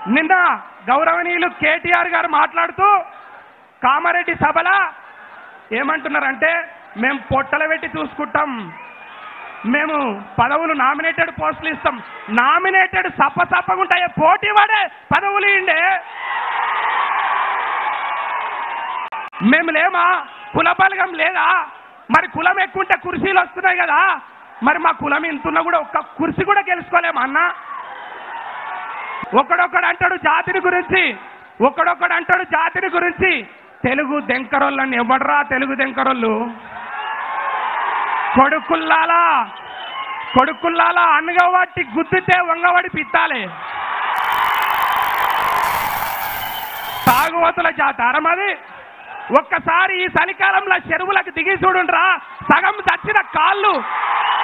నిన్న గౌరవనీయులు కేటీఆర్ గారు మాట్లాడుతూ కామారెడ్డి సభల ఏమంటున్నారంటే మేము పొట్టలు పెట్టి చూసుకుంటాం మేము పదవులు నామినేటెడ్ పోస్టులు ఇస్తాం నామినేటెడ్ సప్ప సప్పగుంటాయి పోటీ పడే పదవులు ఇండే మేము లేమా కుల బలగం లేదా మరి కులం ఎక్కుంటే కుర్చీలు వస్తున్నాయి కదా మరి మా కులం ఇంతున్నా కూడా ఒక్క కుర్చీ కూడా గెలుచుకోలేమా అన్న ఒకడొక్కడు అంటాడు జాతిని గురించి ఒకడొక్కడు అంటాడు జాతిని గురించి తెలుగు దెంకరోళ్ళని ఎవడరా తెలుగు దెంకరోళ్ళు కొడుకుల్లాలా కొడుకుల్లాలా అనగవాటి గుద్దితే వంగవాడి పిత్తాలే తాగుబోతుల జాతారం అది ఒక్కసారి ఈ చలికాలంలో చెరువులకు దిగి చూడుండ్రా సగం చచ్చిన కాళ్ళు